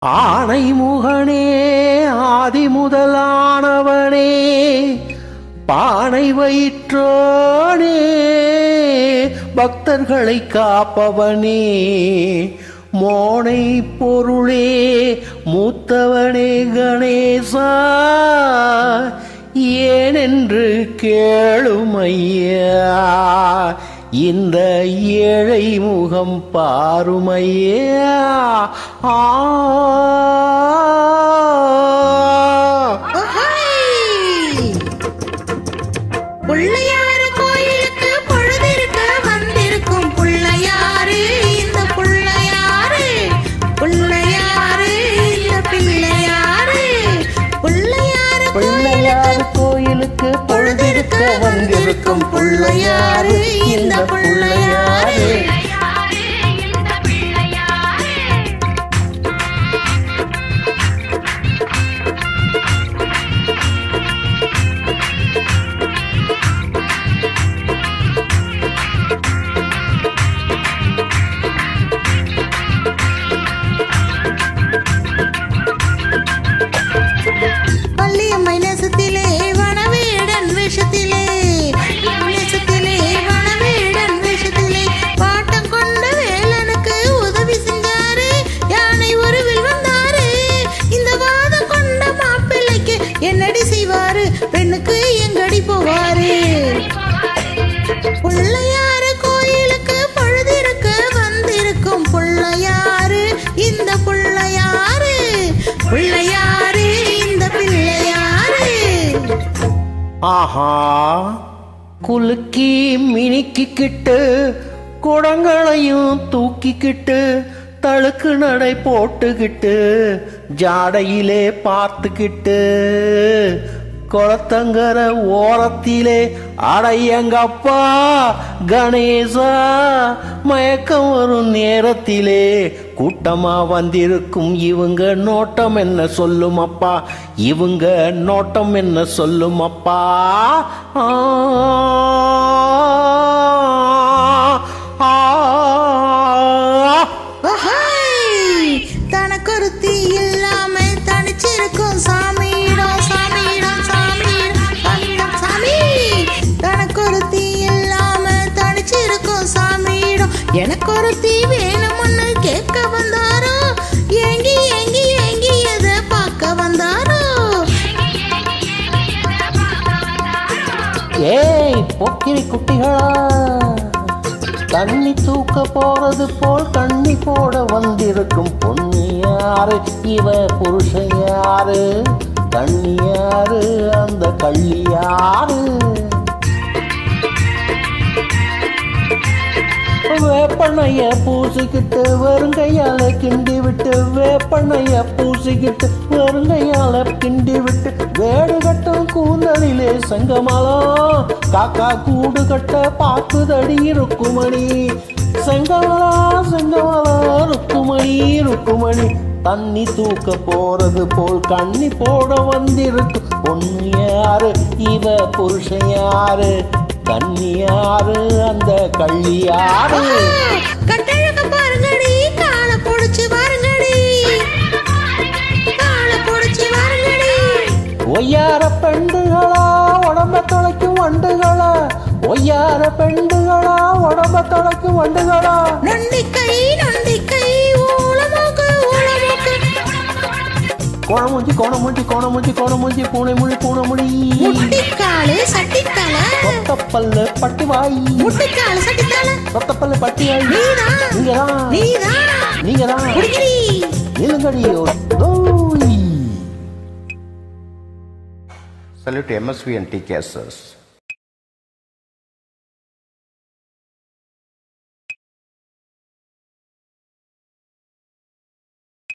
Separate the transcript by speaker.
Speaker 1: ஆனை முகனே ஆதி முதலானவனே பானை வயிற்றோனே பக்தர்களை காப்பவனே மோனை பொருளே மூத்தவனே கணேசா ஏனென்று கேளுமையா இந்த ஏழை முகம் பாருமையா ஆ
Speaker 2: பிள்ளையாரு கோயிலுக்கு பொழுதிருக்க வந்திருக்கும் பிள்ளையாரு இந்த பிள்ளையாரு பிள்ளையாரு இந்த பிள்ளையாரு பிள்ளையாரு
Speaker 1: பிள்ளையார் கோயிலுக்கு பொழுதிருக்க வந்திருக்கும் பிள்ளையாரு இந்த பிள்ளையாரு
Speaker 2: பள்ளியம்மை நேசத்திலே வனவேடன் வேஷத்திலே நேசத்திலே வனவேடன் வேஷத்திலே பாட்டம் கொண்ட வேலனுக்கு உதவி செஞ்சாரு யானை உருவில் வந்தாரு இந்த வாதம் கொண்ட மாப்பிள்ளைக்கு என்னடி செய்வாரு பெண்ணுக்கு எங்கடி போவாரு பிள்ளையாரு கோயிலுக்கு பழுதிருக்க வந்திருக்கும் பிள்ளையாரு இந்த பிள்ளையாரு பிள்ளையாரு இந்த பிள்ளையாரு
Speaker 1: ஆஹா குலுக்கி மினிக்கிக்கிட்டு குடங்களையும் தூக்கிக்கிட்டு தழுக்கு நடை போட்டுக்கிட்டு ஜாடையிலே பார்த்துக்கிட்டு குளத்தங்கர ஓரத்திலே அடையங்கப்பா கணேசா மயக்கம் வரும் நேரத்திலே கூட்டமா வந்திருக்கும் இவங்க நோட்டம் என்ன சொல்லும் அப்பா இவங்க நோட்டம் என்ன சொல்லும் அப்பா ஆ, ஆ, ஆ.
Speaker 2: ஓஹோய்! தனக்கொருத்தி இல்லாம தனிச்சிருக்கும் சாமியிடம் சாமியிடம் சாமியிடம் சாமியிடம் சாமி தனக்கொருத்தி இல்லாம தனிச்சிருக்கும் சாமியிடம் எனக்கு ஒருத்தி வேணும்னு கேட்க வந்தாரோ ஏங்கி ஏங்கி ஏங்கி எதை பார்க்க வந்தாரோ
Speaker 1: ஏய் பொக்கிரி குட்டிகளா தண்ணி தூக்க போறது போல் தண்ணி போட வந்திருக்கும் பொண்ணு யாரு இவ புருஷன் யாரு கண்ணி யாரு அந்த கள்ளி யாரு வேப்பண்ணைய பூசிக்கிட்டு வெறுங்கையால கிண்டி விட்டு வேப்பண்ணைய பூசிக்கிட்டு வெறுங்கையால கிண்டி விட்டு வேடு கட்டும் கூந்தலிலே செங்கமலம் காக்கா கூடு கட்ட பாக்குதடி இருக்குமணி செங்கமலா செங்கமலா ருக்குமணி ருக்குமணி தண்ணி தூக்க போறது போல் கண்ணி போட வந்திருக்கு பொண்ணு யாரு இவ புருஷன் யாரு கண்ணி யாரு அந்த கள்ளி யாரு
Speaker 2: கட்டழக பாருங்கடி காலை பொடிச்சு பாருங்கடி காலை பொடிச்சு பாருங்கடி
Speaker 1: ஒய்யார பெண்டுகளா உடம்ப தொலைக்கும் வண்டுகளா ஒய்யார பெண்டுகளா உடம்ப தொலைக்கும் வண்டுகளா
Speaker 2: நொண்டிக்கை நொண்டிக்கை ஊளமோக்கு ஊளமோக்கு
Speaker 1: கோணமூஞ்சி கோணமூஞ்சி கோணமூஞ்சி கோணமூஞ்சி பூனை மொழி பூனை மொழி
Speaker 2: முட்டிக்காலு சட்டித்தலை
Speaker 1: சொத்தப்பல்லு பட்டி வாய்
Speaker 2: முட்டிக்காலு சட்டித்தலை
Speaker 1: சொத்தப்பல்லு பட்டி வாய்
Speaker 2: நீதான்
Speaker 1: நீங்கதான்
Speaker 2: நீதான்
Speaker 1: நீங்கதான்
Speaker 2: குடிக்கிறீ
Speaker 1: நிலுங்கடியோ Salute MSV and TKSS.